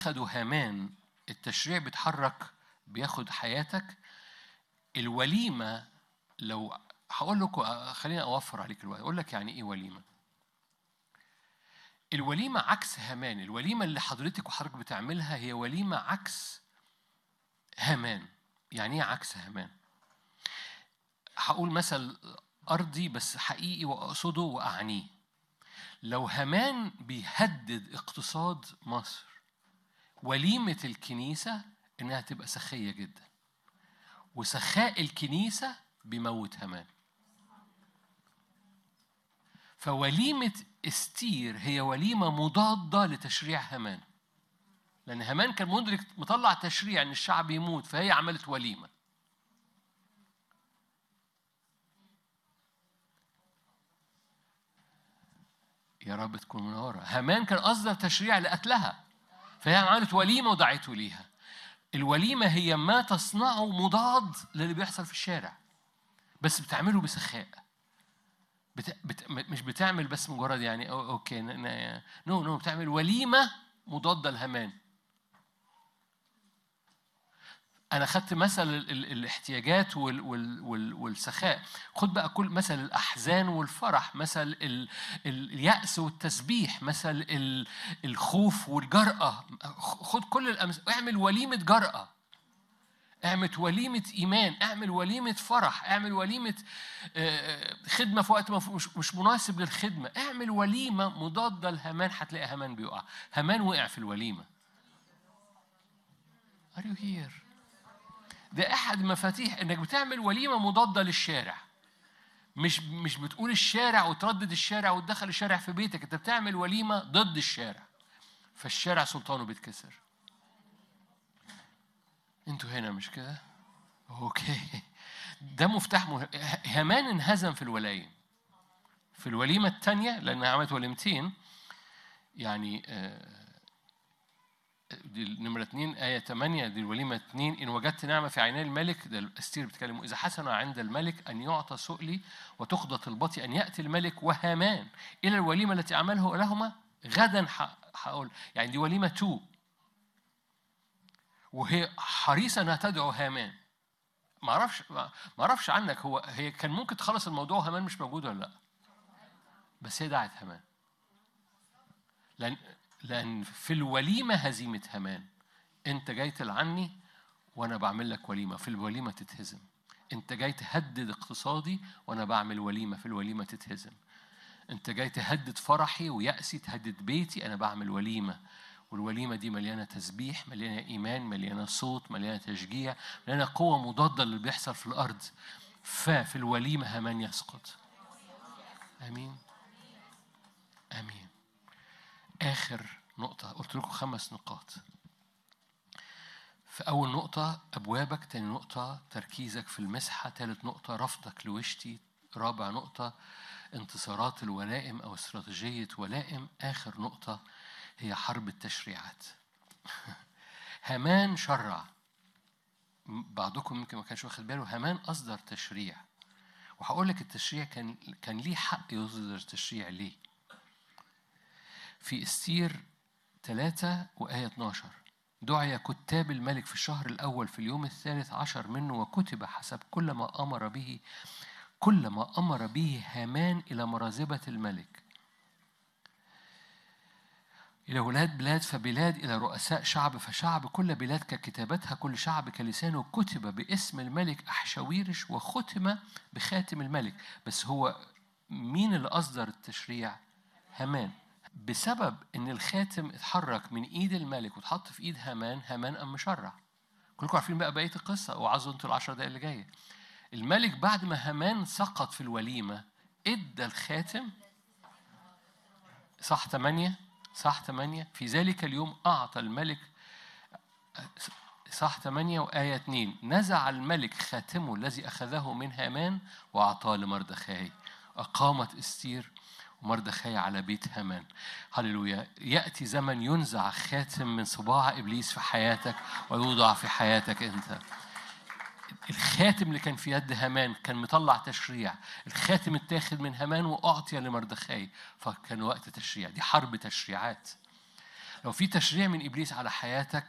خدوا هامان التشريع بيتحرك بياخد حياتك الوليمة لو هقول لكم خليني أوفر عليك الوقت أقول لك يعني إيه وليمة الوليمة عكس هامان الوليمة اللي حضرتك وحضرتك بتعملها هي وليمة عكس هامان يعني ايه عكس هامان هقول مثل أرضي بس حقيقي وأقصده وأعنيه لو هامان بيهدد اقتصاد مصر وليمة الكنيسة إنها تبقى سخية جدا وسخاء الكنيسة بيموت هامان فوليمة استير هي وليمة مضادة لتشريع هامان لأن هامان كان مدرك مطلع تشريع إن الشعب يموت فهي عملت وليمة يا رب تكون منورة هامان كان أصدر تشريع لقتلها فهي عملت وليمة ودعته ليها الوليمة هي ما تصنعه مضاد للي بيحصل في الشارع بس بتعمله بسخاء بت... بت... مش بتعمل بس مجرد يعني أو... اوكي ن... ن... نو نو بتعمل وليمة مضادة لهمان أنا خدت مثل ال... ال... الاحتياجات وال... وال... وال... والسخاء خد بقى كل مثل الأحزان والفرح مثل ال... اليأس والتسبيح مثل ال... الخوف والجرأة خد كل الأمثلة اعمل وليمة جرأة اعمل وليمة إيمان اعمل وليمة فرح اعمل وليمة خدمة في وقت مش مش مناسب للخدمة اعمل وليمة مضادة لهامان هتلاقي هامان بيقع هامان وقع في الوليمة Are you here؟ ده أحد مفاتيح إنك بتعمل وليمة مضادة للشارع مش مش بتقول الشارع وتردد الشارع وتدخل الشارع في بيتك انت بتعمل وليمه ضد الشارع فالشارع سلطانه بيتكسر انتوا هنا مش كده اوكي ده مفتاح مه... هامان انهزم في الولايم في الوليمة الثانية لأنها عملت وليمتين يعني دي نمرة اثنين آية 8 دي الوليمة اثنين إن وجدت نعمة في عيني الملك ده أستير بتكلم إذا حسن عند الملك أن يعطى سؤلي وتقضى طلبتي أن يأتي الملك وهامان إلى الوليمة التي عمله لهما غدا هقول يعني دي وليمة تو وهي حريصة انها تدعو هامان ما اعرفش ما اعرفش عنك هو هي كان ممكن تخلص الموضوع وهامان مش موجود ولا لا بس هي دعت هامان لان لان في الوليمه هزيمه هامان انت جاي تلعني وانا بعمل لك وليمه في الوليمه تتهزم انت جاي تهدد اقتصادي وانا بعمل وليمه في الوليمه تتهزم انت جاي تهدد فرحي ويأسي تهدد بيتي انا بعمل وليمه والوليمة دي مليانة تسبيح مليانة إيمان مليانة صوت مليانة تشجيع مليانة قوة مضادة للي بيحصل في الأرض ففي الوليمة همان يسقط آمين آمين آخر نقطة قلت لكم خمس نقاط في أول نقطة أبوابك تاني نقطة تركيزك في المسحة تالت نقطة رفضك لوشتي رابع نقطة انتصارات الولائم أو استراتيجية ولائم آخر نقطة هي حرب التشريعات هامان شرع بعضكم يمكن ما كانش واخد باله هامان أصدر تشريع وهقول لك التشريع كان كان ليه حق يصدر تشريع ليه في استير ثلاثة وآية 12 دعي كتاب الملك في الشهر الأول في اليوم الثالث عشر منه وكتب حسب كل ما أمر به كل ما أمر به هامان إلى مرازبة الملك إلى ولاد بلاد فبلاد إلى رؤساء شعب فشعب كل بلاد ككتابتها كل شعب كلسانه كتب باسم الملك أحشاويرش وختم بخاتم الملك بس هو مين اللي أصدر التشريع؟ هامان بسبب إن الخاتم اتحرك من إيد الملك واتحط في إيد هامان هامان قام مشرع كلكم عارفين بقى بقية القصة وعظوا انتوا العشر دقايق اللي جاية الملك بعد ما هامان سقط في الوليمة ادى الخاتم صح ثمانية صح ثمانية في ذلك اليوم أعطى الملك صح ثمانية وآية اثنين نزع الملك خاتمه الذي أخذه من هامان وأعطاه لمردخاي أقامت استير ومردخاي على بيت هامان هللويا يأتي زمن ينزع خاتم من صباع إبليس في حياتك ويوضع في حياتك أنت الخاتم اللي كان في يد هامان كان مطلع تشريع الخاتم اتاخد من هامان وأعطي لمردخاي فكان وقت تشريع دي حرب تشريعات لو في تشريع من ابليس على حياتك